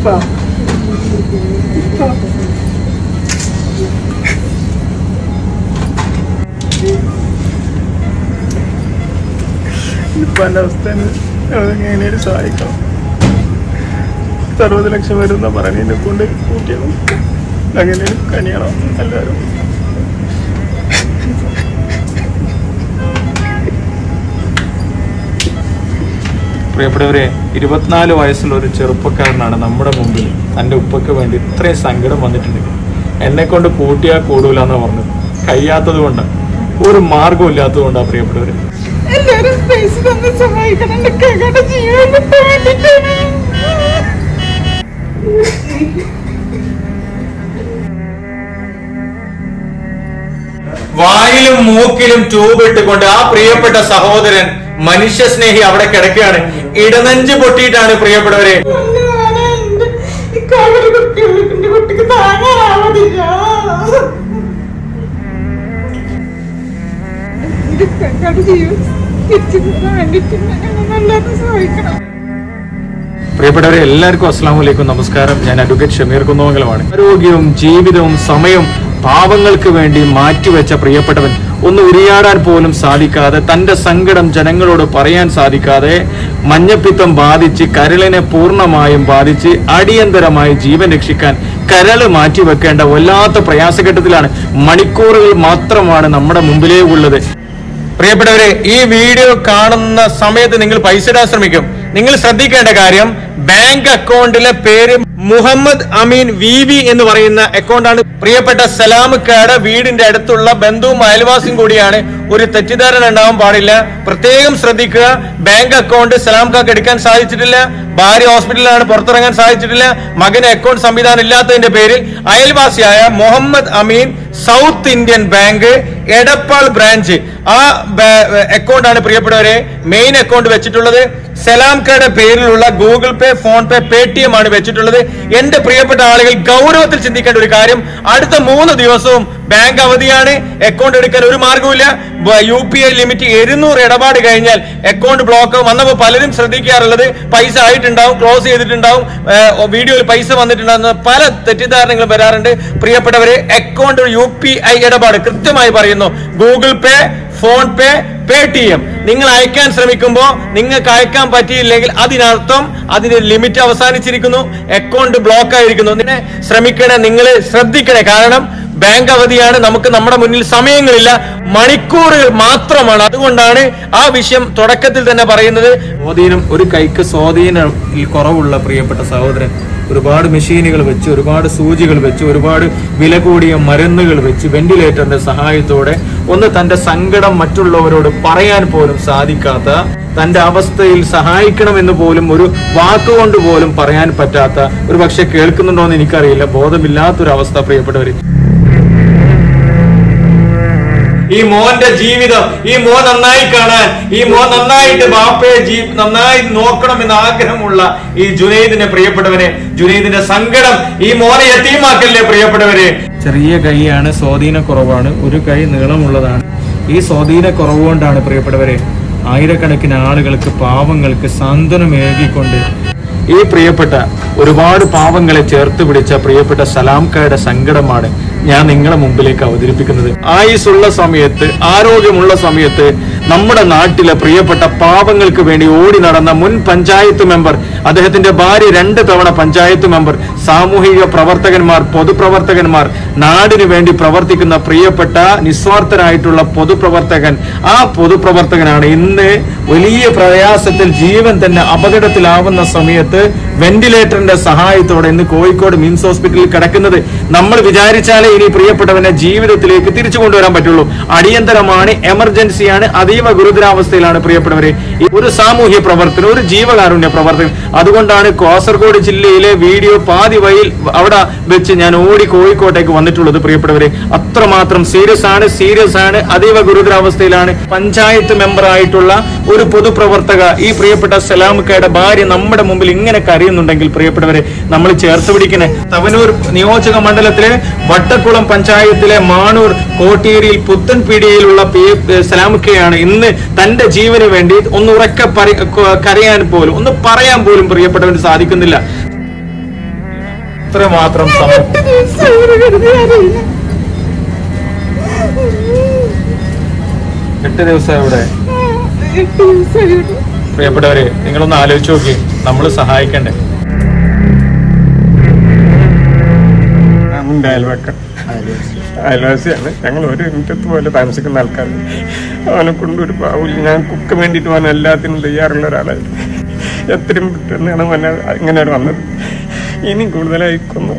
ഉപ്പ ഇപ്പൊ എന്റെ അവസ്ഥ എങ്ങനെയും സഹായിക്കണം അറുപത് ലക്ഷം വരുന്ന പറഞ്ഞതിനെ കൊണ്ട് കൂട്ടിയതും എങ്ങനെയും കനിയണം എല്ലാവരും പ്രിയപ്പെട്ടവരെ ഇരുപത്തിനാല് വയസ്സുള്ള ഒരു ചെറുപ്പക്കാരനാണ് നമ്മുടെ മുമ്പിൽ തൻ്റെ ഉപ്പയ്ക്ക് വേണ്ടി ഇത്രയും സങ്കടം വന്നിട്ടുണ്ടെങ്കിൽ എന്നെ കൊണ്ട് കൂട്ടിയാൽ കൂടൂല എന്ന് പറഞ്ഞത് കഴിയാത്തത് കൊണ്ട് ഒരു മാർഗവും ഇല്ലാത്തത് കൊണ്ടാണ് പ്രിയപ്പെട്ടവരെ എല്ലാരും പൈസ തന്ന് സഹായിക്കണം എന്റെ കൈകളുടെ ജീവൻ കിട്ടാൻ വേണ്ടിട്ടാണ് വായിലും മൂക്കിലും ട്യൂബ് ഇട്ടുകൊണ്ട് ആ പ്രിയപ്പെട്ട സഹോദരൻ മനുഷ്യസ്നേഹി അവിടെ കിടക്കുകയാണ് ഇടനെഞ്ച് പൊട്ടിയിട്ടാണ് പ്രിയപ്പെട്ടവരെ ഈ കൈകളുടെ കുട്ടികൾ എന്റെ കുട്ടിക്ക് താങ്ങാനാവുന്നില്ല എന്റെ കൈകളുടെ ജീവൻ തിരിച്ചു കിട്ടാൻ വേണ്ടിട്ട് എല്ലാവരും സഹായിക്കണം പ്രിയപ്പെട്ടവരെ എല്ലാവർക്കും അസ്സാം വലൈക്കും നമസ്കാരം ഞാൻ അഡ്വക്കേറ്റ് ഷമീർ കുന്നമംഗലമാണ് ആരോഗ്യവും ജീവിതവും സമയവും പാവങ്ങൾക്ക് വേണ്ടി മാറ്റിവെച്ച പ്രിയപ്പെട്ടവൻ ഒന്ന് ഉരിയാടാൻ പോലും സാധിക്കാതെ തന്റെ സങ്കടം ജനങ്ങളോട് പറയാൻ സാധിക്കാതെ മഞ്ഞപ്പിത്തം ബാധിച്ച് കരളിനെ പൂർണ്ണമായും ബാധിച്ച് അടിയന്തരമായി ജീവൻ രക്ഷിക്കാൻ കരള് മാറ്റിവെക്കേണ്ട വല്ലാത്ത പ്രയാസഘട്ടത്തിലാണ് മണിക്കൂറുകൾ മാത്രമാണ് നമ്മുടെ മുമ്പിലേ ഉള്ളത് പ്രിയപ്പെട്ടവരെ ഈ വീഡിയോ കാണുന്ന സമയത്ത് നിങ്ങൾ പൈസ ഇടാൻ ശ്രമിക്കും നിങ്ങൾ ശ്രദ്ധിക്കേണ്ട കാര്യം ബാങ്ക് അക്കൗണ്ടിലെ പേര് മുഹമ്മദ് അമീൻ വി വി എന്ന് പറയുന്ന അക്കൗണ്ടാണ് പ്രിയപ്പെട്ട സലാമുക്കാട് വീടിന്റെ അടുത്തുള്ള ബന്ധുവും അയൽവാസിയും കൂടിയാണ് ഒരു തെറ്റിദ്ധാരണ ഉണ്ടാവാൻ പാടില്ല പ്രത്യേകം ശ്രദ്ധിക്കുക ബാങ്ക് അക്കൗണ്ട് സലാംകാക്ക് എടുക്കാൻ സാധിച്ചിട്ടില്ല ഭാര്യ ഹോസ്പിറ്റലിലാണ് പുറത്തിറങ്ങാൻ സാധിച്ചിട്ടില്ല മകന് അക്കൗണ്ട് സംവിധാനം ഇല്ലാത്തതിന്റെ പേരിൽ അയൽവാസിയായ Muhammad Ameen South Indian Bank Edappal branch ആ അക്കൗണ്ട് ആണ് പ്രിയപ്പെട്ടവരെ മെയിൻ അക്കൗണ്ട് വെച്ചിട്ടുള്ളത് സലാംകയുടെ പേരിലുള്ള Google Pay PhonePe Paytm ആണ് വെച്ചിട്ടുള്ളത് എന്റെ പ്രിയപ്പെട്ട ആളുകൾ ഗൗരവത്തിൽ ചിന്തിക്കേണ്ട ഒരു കാര്യം അടുത്ത മൂന്ന് ദിവസവും ബാങ്ക് അവധിയാണ് അക്കൗണ്ട് എടുക്കാൻ ഒരു മാർഗവുമില്ല യു പി ഐ ലിമിറ്റ് എഴുന്നൂറ് ഇടപാട് കഴിഞ്ഞാൽ അക്കൗണ്ട് ബ്ലോക്ക് വന്നപ്പോൾ പലരും ശ്രദ്ധിക്കാറുള്ളത് പൈസ ആയിട്ടുണ്ടാവും ക്ലോസ് ചെയ്തിട്ടുണ്ടാവും ഏഹ് വീഡിയോയിൽ പൈസ വന്നിട്ടുണ്ടാകുന്ന പല തെറ്റിദ്ധാരണകളും വരാറുണ്ട് പ്രിയപ്പെട്ടവരെ അക്കൗണ്ട് യു പി ഐ ഇടപാട് കൃത്യമായി പറയുന്നു Google Pay PhonePe Paytm നിങ്ങൾ അയക്കാൻ ശ്രമിക്കുമ്പോൾ നിങ്ങൾക്ക് അയക്കാൻ പറ്റിയില്ലെങ്കിൽ അതിനർത്ഥം അതിന്റെ ലിമിറ്റ് അവസാനിച്ചിരിക്കുന്നു അക്കൗണ്ട് ബ്ലോക്ക് ആയിരിക്കുന്നു ഇതിനെ ശ്രമിക്കണേ നിങ്ങൾ ശ്രദ്ധിക്കണേ കാരണം ബാങ്ക് അവധിയാണ് നമുക്ക് നമ്മുടെ മുന്നിൽ സമയങ്ങളില്ല മണിക്കൂറുകൾ മാത്രമാണ് അതുകൊണ്ടാണ് ആ വിഷയം തുടക്കത്തിൽ തന്നെ പറയുന്നത് സ്വാധീനം ഒരു കൈക്ക് സ്വാധീനം കുറവുള്ള പ്രിയപ്പെട്ട സഹോദരൻ ഒരുപാട് മെഷീനുകൾ വെച്ച് ഒരുപാട് സൂചികൾ വെച്ച് ഒരുപാട് വില കൂടിയ മരുന്നുകൾ വെച്ച് വെന്റിലേറ്ററിന്റെ സഹായത്തോടെ ഒന്ന് തന്റെ സങ്കടം മറ്റുള്ളവരോട് പറയാൻ പോലും സാധിക്കാത്ത തന്റെ അവസ്ഥയിൽ സഹായിക്കണമെന്ന് പോലും ഒരു വാക്കുകൊണ്ട് പോലും പറയാൻ പറ്റാത്ത ഒരു പക്ഷെ കേൾക്കുന്നുണ്ടോ എന്ന് എനിക്കറിയില്ല ബോധമില്ലാത്തൊരു അവസ്ഥ പ്രിയപ്പെട്ടവര് ഈ മോന്റെ ജീവിതം ഈ മോൻ നന്നായി കാണാൻ ഈ മോൻ നന്നായിട്ട് ബാപ്പയെ ജീ നന്നായി നോക്കണമെന്ന് ആഗ്രഹമുള്ള ഈ ജുനൈദിനെ പ്രിയപ്പെട്ടവരെ ജുനൈദിന്റെ സങ്കടം ഈ മോനെ യത്തീമാക്കല്ലേ പ്രിയപ്പെട്ടവരെ ചെറിയ കൈയാണ് സ്വാധീനക്കുറവാണ് ഒരു കൈ നീളമുള്ളതാണ് ഈ സ്വാധീനക്കുറവ് കൊണ്ടാണ് പ്രിയപ്പെട്ടവരെ ആയിരക്കണക്കിന് ആളുകൾക്ക് പാവങ്ങൾക്ക് സാന്ത്വനമേകിക്കൊണ്ട് ഈ പ്രിയപ്പെട്ട ഒരുപാട് പാവങ്ങളെ ചേർത്ത് പിടിച്ച പ്രിയപ്പെട്ട സലാംക്കയുടെ സങ്കടമാണ് ഞാൻ നിങ്ങളുടെ മുമ്പിലേക്ക് അവതരിപ്പിക്കുന്നത് ആയുസുള്ള സമയത്ത് ആരോഗ്യമുള്ള സമയത്ത് നമ്മുടെ നാട്ടിലെ പ്രിയപ്പെട്ട പാവങ്ങൾക്ക് വേണ്ടി ഓടി നടന്ന മുൻ പഞ്ചായത്ത് മെമ്പർ അദ്ദേഹത്തിന്റെ ഭാര്യ രണ്ട് തവണ പഞ്ചായത്ത് മെമ്പർ സാമൂഹിക പ്രവർത്തകന്മാർ പൊതുപ്രവർത്തകന്മാർ നാടിനു വേണ്ടി പ്രവർത്തിക്കുന്ന പ്രിയപ്പെട്ട നിസ്വാർത്ഥരായിട്ടുള്ള പൊതുപ്രവർത്തകൻ ആ പൊതുപ്രവർത്തകനാണ് ഇന്ന് വലിയ പ്രയാസത്തിൽ ജീവൻ തന്നെ അപകടത്തിലാവുന്ന സമയത്ത് വെന്റിലേറ്ററിന്റെ സഹായത്തോടെ ഇന്ന് കോഴിക്കോട് മിംസ് ഹോസ്പിറ്റലിൽ കിടക്കുന്നത് നമ്മൾ വിചാരിച്ചാലേ ഇനി പ്രിയപ്പെട്ടവനെ ജീവിതത്തിലേക്ക് തിരിച്ചു കൊണ്ടുവരാൻ പറ്റുള്ളൂ അടിയന്തരമാണ് എമർജൻസിയാണ് അതീവ ഗുരുതരാവസ്ഥയിലാണ് പ്രിയപ്പെട്ടവരെ ഈ ഒരു സാമൂഹ്യ പ്രവർത്തനം ഒരു ജീവകാരുണ്യ പ്രവർത്തനം അതുകൊണ്ടാണ് കാസർഗോഡ് ജില്ലയിലെ വീഡിയോ പാതി വഴിയിൽ അവിടെ വെച്ച് ഞാൻ ഓടി കോഴിക്കോട്ടേക്ക് വന്നിട്ടുള്ളത് പ്രിയപ്പെട്ടവരെ അത്രമാത്രം സീരിയസ് ആണ് സീരിയസ് ആണ് അതീവ ഗുരുതരാവസ്ഥയിലാണ് പഞ്ചായത്ത് മെമ്പർ ആയിട്ടുള്ള ഒരു പൊതുപ്രവർത്തക ഈ പ്രിയപ്പെട്ട സലാമുക്കയുടെ ഭാര്യ നമ്മുടെ മുമ്പിൽ ഇങ്ങനെ കരയുന്നുണ്ടെങ്കിൽ പ്രിയപ്പെട്ടവരെ നമ്മൾ ചേർത്ത് പിടിക്കണേ തവനൂർ നിയോജക മണ്ഡലത്തിലെ വട്ടക്കുളം പഞ്ചായത്തിലെ മാണൂർ കോട്ടേരിയിൽ പുത്തൻപീടികയിലുള്ള പി സലാമുക്കയാണ് ഇന്ന് തന്റെ ജീവന് വേണ്ടി ഒന്ന് ഉറക്കെ പറി- കരയാൻ പോലും ഒന്ന് പറയാൻ പോലും പ്രിയപ്പെട്ടവന് സാധിക്കുന്നില്ല ഇത്രമാത്രം സമയം എട്ട് ദിവസമായി ഇവിടെ കിടന്ന് കരയുന്നു. എട്ട് ദിവസം ഇവിടെ എട്ട് ദിവസമായി ഇവിടെ. പ്രിയപ്പെട്ടവരെ നിങ്ങളൊന്ന് ആലോചിച്ച് നോക്കി നമ്മൾ സഹായിക്കണ്ടേ അവൻ്റെ അയൽവക്കം അയൽവാസിയാണ് ഞങ്ങൾ ഒരു മിനിറ്റത്ത് പോലെ താമസിക്കുന്ന ആൾക്കാർ അവനെ കൊണ്ട് ഒരു പാവില്ല ഞാൻ കുക്ക് വേണ്ടിയിട്ട് അവൻ എല്ലാത്തിനും തയ്യാറുള്ള ഒരാളായിരുന്നു എത്രയും പെട്ടെന്നാണ് അവൻ ഇങ്ങനെ ഒരു വന്നത് ഇനി കൂടുതലായി കൊന്നു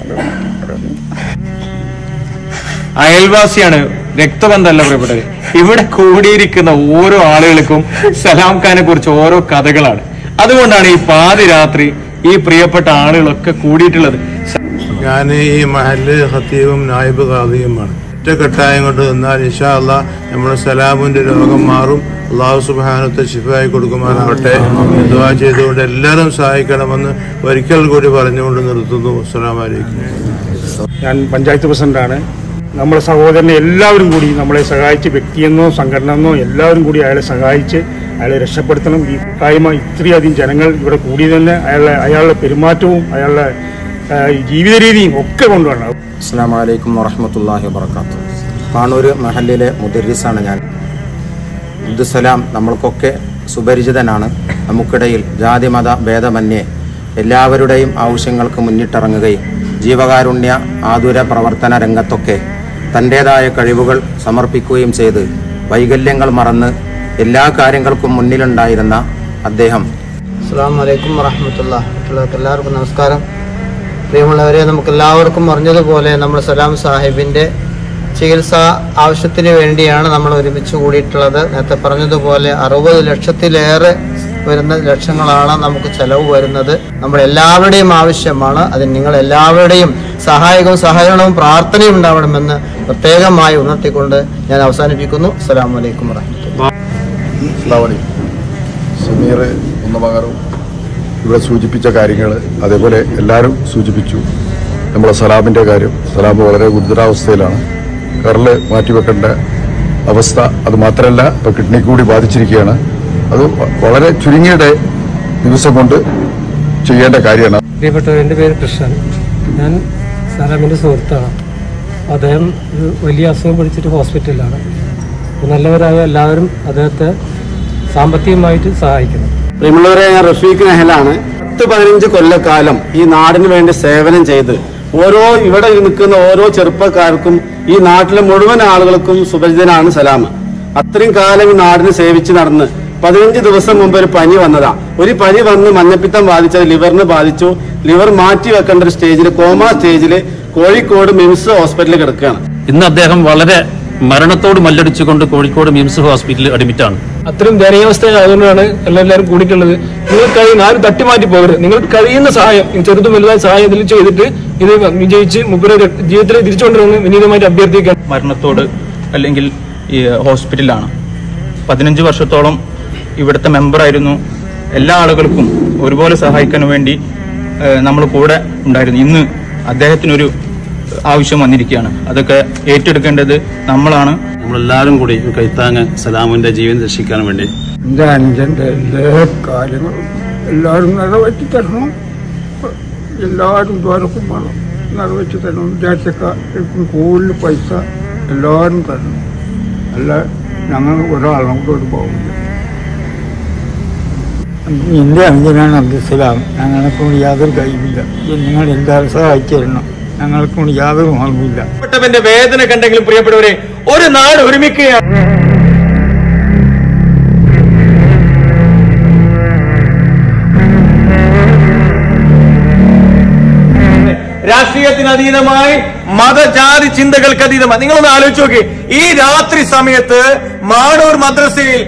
അയൽവാസിയാണ് രക്തബന്ധമല്ല പ്രിയപ്പെട്ടവരെ ഇവിടെ കൂടിയിരിക്കുന്ന ഓരോ ആളുകൾക്കും സലാം ഖാനെ കുറിച്ച് ഓരോ കഥകളാണ് അതുകൊണ്ടാണ് ഈ പാതിരാത്രി ഈ പ്രിയപ്പെട്ട ആളുകളൊക്കെ കൂടിയിട്ടുള്ളത് ഞാൻ ഈ മഹല് ഖത്തീബും നായിബ് ഖാദിയുമാണ് ഒറ്റക്കെട്ടായം കൊണ്ട് നിന്നാൽ ഇഷാ അല്ലാ നമ്മുടെ സലാമിന്റെ രോഗം മാറും അള്ളാഹു സുബാനത്തെ ശിഫായി കൊടുക്കുമാറാവട്ടെ ദുആ ചെയ്തുകൊണ്ട് എല്ലാവരും സഹായിക്കണമെന്ന് ഒരിക്കൽ കൂടി പറഞ്ഞുകൊണ്ട് നിർത്തുന്നു അസ്സലാമു അലൈക്കും ഞാൻ പഞ്ചായത്ത് പ്രസിഡന്റാണ് നമ്മുടെ സഹോദരനെ എല്ലാവരും കൂടി നമ്മളെ സഹായിച്ച് വ്യക്തിയെന്നോ സംഘടനയെന്നോ എല്ലാവരും കൂടി അയാളെ സഹായിച്ച് അയാളെ രക്ഷപ്പെടുത്തണം ഈ കൂട്ടായ്മ ഇത്രയധികം ജനങ്ങൾ ഇവിടെ കൂടി തന്നെ അയാളെ അയാളുടെ പെരുമാറ്റവും അയാളുടെ ആ, ജീവിത രീതിയും ഒക്കെ കൊണ്ടുവരണം അസ്സാം വലൈക്കും വറഹമത്തല്ലാഹി വാബർക്കാത്തു പാണൂർ മഹല്ലിലെ മുദരിസാണ് ഞാൻ അബ്ദുസലാം നമ്മൾക്കൊക്കെ സുപരിചിതനാണ് നമുക്കിടയിൽ ജാതിമത ഭേദമന്യേ എല്ലാവരുടെയും ആവശ്യങ്ങൾക്ക് മുന്നിട്ടിറങ്ങുകയും ജീവകാരുണ്യ ആതുര പ്രവർത്തന രംഗത്തൊക്കെ തൻ്റേതായ കഴിവുകൾ സമർപ്പിക്കുകയും ചെയ്ത് വൈകല്യങ്ങൾ മറന്ന് എല്ലാ കാര്യങ്ങൾക്കും മുന്നിലുണ്ടായിരുന്ന അദ്ദേഹം അസ്സാം വലൈക്കും വറഹമത്തുള്ള മറ്റുള്ളവർക്ക് എല്ലാവർക്കും നമസ്കാരം പ്രിയമുള്ളവരെ നമുക്ക് എല്ലാവർക്കും അറിഞ്ഞതുപോലെ നമ്മൾ സലാം സാഹിബിൻ്റെ ചികിത്സാ ആവശ്യത്തിന് വേണ്ടിയാണ് നമ്മൾ ഒരുമിച്ച് കൂടിയിട്ടുള്ളത് നേരത്തെ പറഞ്ഞതുപോലെ അറുപത് ലക്ഷത്തിലേറെ വരുന്ന ലക്ഷങ്ങളാണ് നമുക്ക് ചെലവ് വരുന്നത് നമ്മുടെ എല്ലാവരുടെയും ആവശ്യമാണ് അതിന് നിങ്ങൾ എല്ലാവരുടെയും സഹായകവും സഹകരണവും പ്രാർത്ഥനയും ഉണ്ടാവണമെന്ന് പ്രത്യേകമായി ഉണർത്തിക്കൊണ്ട് ഞാൻ അവസാനിപ്പിക്കുന്നു അസ്സാം വലൈക്കും വറഹമത്തുള്ള ഉണ്ടാവണി സമീർ ഒന്നമകറും ഇവിടെ സൂചിപ്പിച്ച കാര്യങ്ങൾ അതേപോലെ എല്ലാവരും സൂചിപ്പിച്ചു നമ്മളെ സലാമിൻ്റെ കാര്യം സലാം വളരെ ഗുരുതരാവസ്ഥയിലാണ് കരള് മാറ്റിവെക്കേണ്ട അവസ്ഥ അത് മാത്രമല്ല ഇപ്പോൾ കിഡ്നി കൂടി ബാധിച്ചിരിക്കുകയാണ് അത് വ- വളരെ ചുരുങ്ങിയ ഡേ- ദിവസം കൊണ്ട് ചെയ്യേണ്ട കാര്യമാണ് പ്രിയപ്പെട്ടവർ എൻ്റെ പേര് കൃഷ്ണൻ ഞാൻ സലാമിൻ്റെ സുഹൃത്താണ് അദ്ദേഹം ഒരു വലിയ അസുഖം പിടിച്ചിട്ട് ഹോസ്പിറ്റലിലാണ് അപ്പോൾ നല്ലവരായ എല്ലാവരും അദ്ദേഹത്തെ സാമ്പത്തികമായിട്ട് സഹായിക്കണം പ്രിയമുള്ളവരെ ഞാൻ റഫീഖ് നെഹലാണ് പത്ത് പതിനഞ്ച് കൊല്ലക്കാലം ഈ നാടിന് വേണ്ടി സേവനം ചെയ്ത് ഓരോ ഇവിടെ നിൽക്കുന്ന ഓരോ ചെറുപ്പക്കാർക്കും ഈ നാട്ടിലെ മുഴുവൻ ആളുകൾക്കും സുപരിചിതനാണ് സലാം അത്രയും കാലം ഈ നാടിന് സേവിച്ച് നടന്ന് പതിനഞ്ച് ദിവസം മുമ്പ് ഒരു പനി വന്നതാ ഒരു പനി വന്ന് മഞ്ഞപ്പിത്തം ബാധിച്ചത് ലിവറിന് ബാധിച്ചു ലിവർ മാറ്റി വെക്കേണ്ട ഒരു സ്റ്റേജിൽ കോമ സ്റ്റേജിൽ കോഴിക്കോട് മിംസ് ഹോസ്പിറ്റലിൽ കിടക്കുകയാണ് ഇന്ന് അദ്ദേഹം വളരെ മരണത്തോട് മല്ലടിച്ചുകൊണ്ട് കോഴിക്കോട് മിംസ് ഹോസ്പിറ്റലിൽ അഡ്മിറ്റാണ് അത്രയും ദയനീയാവസ്ഥയായതുകൊണ്ടാണ് എല്ലാവരും കൂടിയിട്ടുള്ളത് നിങ്ങൾ കഴിയുന്ന ആരും തട്ടിമാറ്റി പോകരുത് നിങ്ങൾ കഴിയുന്ന സഹായം ഈ ചെറുതും വലുതായ സഹായം ഇതിൽ ചെയ്തിട്ട് ഇത് വിജയിച്ച് മുപ്പത് ജീവിതത്തിൽ തിരിച്ചു കൊണ്ടുവന്ന് വിനീതമായിട്ട് അഭ്യർത്ഥിക്കാൻ മരണത്തോട് അല്ലെങ്കിൽ ഈ ഹോസ്പിറ്റലിലാണ് പതിനഞ്ച് വർഷത്തോളം ഇവിടുത്തെ മെമ്പറായിരുന്നു എല്ലാ ആളുകൾക്കും ഒരുപോലെ സഹായിക്കാൻ വേണ്ടി നമ്മൾ കൂടെ ഉണ്ടായിരുന്നു ഇന്ന് അദ്ദേഹത്തിനൊരു ആവശ്യം വന്നിരിക്കുകയാണ് അതൊക്കെ ഏറ്റെടുക്കേണ്ടത് നമ്മളാണ് നമ്മളെല്ലാവരും കൂടി കൈത്താങ്ങ് സലാമിന്റെ ജീവൻ രക്ഷിക്കാൻ വേണ്ടി എൻ്റെ അനുജൻ്റെ എല്ലാ കാര്യങ്ങളും എല്ലാവരും നിറവേറ്റി തരണം എല്ലാവരും ദ്വാരക്കും വേണം നിറവേറ്റി തരണം വിചാരിച്ചക്കാർക്കും കൂടുതൽ പൈസ എല്ലാവരും തരണം അല്ല ഞങ്ങൾ ഒരാളും കൂടെ ഒരു പോകില്ല എൻ്റെ അനുജനാണ് അബ്ദുസലാം ഞങ്ങൾക്കും യാതൊരു കഴിവില്ല നിങ്ങൾ എല്ലാവരും സഹായിച്ചു തരണം ഞങ്ങൾക്കും യാതൊരു മാർഗമില്ല പ്രിയപ്പെട്ടവന്റെ വേദന കണ്ടെങ്കിലും പ്രിയപ്പെട്ടവരെ ഒരു നാട് ഒരുമിക്കുകയാണ് രാഷ്ട്രീയത്തിന് അതീതമായി മതജാതി ചിന്തകൾക്ക് അതീതമായി നിങ്ങളൊന്ന് ആലോചിച്ച് നോക്കി ഈ രാത്രി സമയത്ത് മാണൂർ മദ്രസയിൽ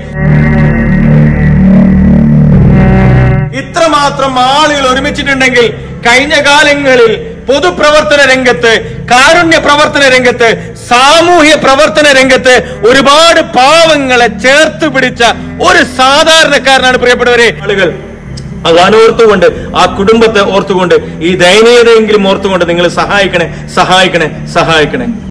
ഇത്രമാത്രം ആളുകൾ ഒരുമിച്ചിട്ടുണ്ടെങ്കിൽ കഴിഞ്ഞ കാലങ്ങളിൽ പൊതുപ്രവർത്തന രംഗത്ത് കാരുണ്യ പ്രവർത്തന രംഗത്ത് സാമൂഹ്യ പ്രവർത്തന രംഗത്ത് ഒരുപാട് പാവങ്ങളെ ചേർത്ത് പിടിച്ച ഒരു സാധാരണക്കാരനാണ് പ്രിയപ്പെട്ടവരെ ആളുകൾ അതാണ് ഓർത്തുകൊണ്ട് ആ കുടുംബത്തെ ഓർത്തുകൊണ്ട് ഈ ദയനീയതയെങ്കിലും ഓർത്തുകൊണ്ട് നിങ്ങൾ സഹായിക്കണേ സഹായിക്കണേ സഹായിക്കണേ